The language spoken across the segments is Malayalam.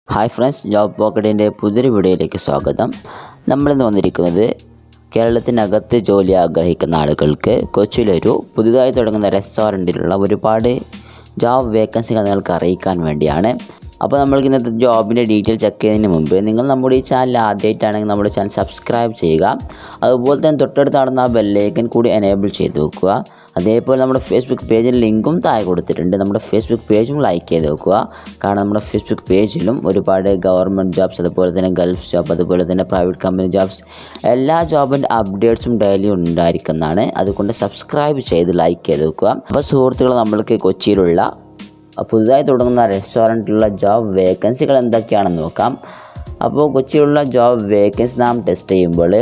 ഹായ് ഫ്രണ്ട്സ് ജോബ് പോക്കറ്റിൻ്റെ പുതിയൊരു വീഡിയോയിലേക്ക് സ്വാഗതം നമ്മളിന്ന് വന്നിരിക്കുന്നത് കേരളത്തിനകത്ത് ജോലി ആഗ്രഹിക്കുന്ന ആളുകൾക്ക് കൊച്ചിയിലൊരു പുതുതായി തുടങ്ങുന്ന റെസ്റ്റോറൻറ്റിലുള്ള ഒരുപാട് ജോബ് വേക്കൻസികൾ നിങ്ങൾക്ക് അറിയിക്കാൻ വേണ്ടിയാണ് അപ്പോൾ നമ്മൾക്ക് ഇന്നത്തെ ജോബിൻ്റെ ഡീറ്റെയിൽ ചെക്ക് ചെയ്യുന്നതിന് മുമ്പ് നിങ്ങൾ നമ്മുടെ ഈ ചാനൽ ആദ്യമായിട്ടാണെങ്കിൽ നമ്മുടെ ചാനൽ സബ്സ്ക്രൈബ് ചെയ്യുക അതുപോലെ തന്നെ തൊട്ടടുത്ത് നടന്ന ആ ബെല്ലൈക്കൻ കൂടി എനേബിൾ ചെയ്ത് വെക്കുക അതേപോലെ നമ്മുടെ ഫേസ്ബുക്ക് പേജിൽ ലിങ്കും താഴെ കൊടുത്തിട്ടുണ്ട് നമ്മുടെ ഫേസ്ബുക്ക് പേജും ലൈക്ക് ചെയ്ത് വെക്കുക കാരണം നമ്മുടെ ഫേസ്ബുക്ക് പേജിലും ഒരുപാട് ഗവൺമെൻറ് ജോബ്സ് അതുപോലെ തന്നെ ഗൾഫ് ജോബ് അതുപോലെ തന്നെ പ്രൈവറ്റ് കമ്പനി ജോബ്സ് എല്ലാ ജോബിൻ്റെ അപ്ഡേറ്റ്സും ഡെയിലി ഉണ്ടായിരിക്കുന്നതാണ് അതുകൊണ്ട് സബ്സ്ക്രൈബ് ചെയ്ത് ലൈക്ക് ചെയ്ത് വെക്കുക അപ്പോൾ സുഹൃത്തുക്കൾ നമ്മൾക്ക് കൊച്ചിയിലുള്ള പുതുതായി തുടങ്ങുന്ന റെസ്റ്റോറൻറ്റിലുള്ള ജോബ് വേക്കൻസികൾ എന്തൊക്കെയാണെന്ന് നോക്കാം അപ്പോൾ കൊച്ചിയിലുള്ള ജോബ് വേക്കൻസി നാം ടെസ്റ്റ് ചെയ്യുമ്പോൾ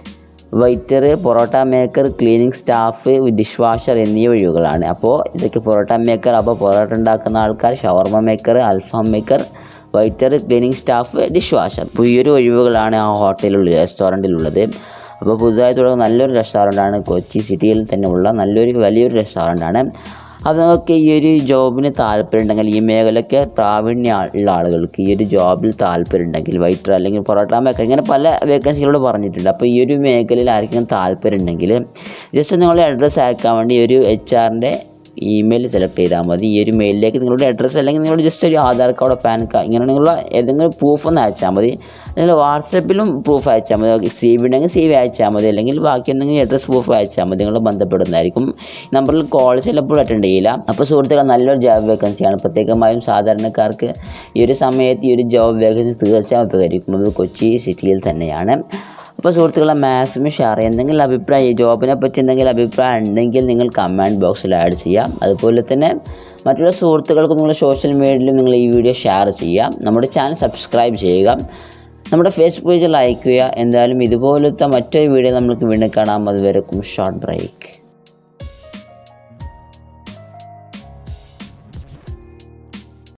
waiter parotta maker cleaning staff dish washer എന്നീ ഒഴിവുകളാണ് അപ്പോൾ ഇതൊക്കെ പൊറോട്ട മേക്കർ അപ്പോൾ പൊറോട്ട ഉണ്ടാക്കുന്ന ആൾക്കാർ ഷവർമ മേക്കർ അൽഫാം maker waiter cleaning staff dish washer അപ്പോൾ ഈ ഒരു ഒഴിവുകളാണ് ആ ഹോട്ടലിലുള്ള റെസ്റ്റോറൻറ്റിലുള്ളത് അപ്പോൾ പുതുതായി തുടങ്ങുന്ന നല്ലൊരു റെസ്റ്റോറൻ്റാണ് കൊച്ചി സിറ്റിയിൽ തന്നെ ഉള്ള നല്ലൊരു വലിയൊരു റെസ്റ്റോറൻ്റാണ് അപ്പോൾ നിങ്ങൾക്ക് ഈ ഒരു ജോബിന് താല്പര്യം ഉണ്ടെങ്കിൽ ഈ മേഖലയ്ക്ക് പ്രാവീണ്യ ഉള്ള ആളുകൾക്ക് ഈ ഒരു ജോബിൽ താല്പര്യം ഉണ്ടെങ്കിൽ വൈറ്റർ അല്ലെങ്കിൽ പൊറോട്ട മേക്കർ ഇങ്ങനെ പല വേക്കൻസികളോട് പറഞ്ഞിട്ടുണ്ട് അപ്പോൾ ഈ ഒരു മേഖലയിൽ ആർക്കെങ്കിലും താല്പര്യം ഉണ്ടെങ്കിൽ ജസ്റ്റ് നിങ്ങളുടെ അഡ്രസ്സ് അയക്കാൻ വേണ്ടി ഒരു എച്ച് ആറിൻ്റെ ഇമെയിൽ സെലക്ട് ചെയ്താൽ മതി ഈ ഒരു മെയിലിലേക്ക് നിങ്ങളുടെ അഡ്രസ്സ് അല്ലെങ്കിൽ നിങ്ങളുടെ ജസ്റ്റ് ഒരു ആധാർ കാർഡോ പാൻ കാർഡ് ഇങ്ങനെ നിങ്ങളുടെ ഏതെങ്കിലും പ്രൂഫ് ഒന്ന് അയച്ചാൽ മതി അല്ലെങ്കിൽ വാട്സപ്പിലും പ്രൂഫ് അയച്ചാൽ മതി സി വി ഉണ്ടെങ്കിൽ സി വി അയച്ചാൽ മതി അല്ലെങ്കിൽ ബാക്കി എന്തെങ്കിലും അഡ്രസ് പ്രൂഫ് അയച്ചാൽ മതി നിങ്ങൾ ബന്ധപ്പെടുന്നതായിരിക്കും നമ്പറിൽ കോൾ ചിലപ്പോൾ അറ്റൻഡ് ചെയ്യില്ല അപ്പോൾ സുഹൃത്തുക്കൾ നല്ലൊരു ജോബ് വേക്കൻസിയാണ് പ്രത്യേകമായും സാധാരണക്കാർക്ക് ഈ ഒരു സമയത്ത് ഈ ഒരു ജോബ് വേക്കൻസി തീർച്ചയായും ഉപകരിക്കും അത് കൊച്ചി സിറ്റിയിൽ തന്നെയാണ് അപ്പോൾ സുഹൃത്തുക്കളെ മാക്സിമം ഷെയർ ചെയ്യുക എന്തെങ്കിലും അഭിപ്രായം ഈ ജോബിനെ പറ്റി എന്തെങ്കിലും അഭിപ്രായം ഉണ്ടെങ്കിൽ നിങ്ങൾ കമൻറ്റ് ബോക്സിൽ ആഡ് ചെയ്യാം അതുപോലെ തന്നെ മറ്റുള്ള സുഹൃത്തുക്കൾക്ക് നിങ്ങൾ സോഷ്യൽ മീഡിയയിൽ നിങ്ങൾ ഈ വീഡിയോ ഷെയർ ചെയ്യാം നമ്മുടെ ചാനൽ സബ്സ്ക്രൈബ് ചെയ്യുക നമ്മുടെ ഫേസ്ബുക്ക് പേജ് ലൈക്ക് ചെയ്യുക എന്തായാലും ഇതുപോലത്തെ മറ്റൊരു വീഡിയോ നമുക്ക് വീണ്ടും കാണാം അതുവരെക്കും ഷോർട്ട് ബ്രേക്ക്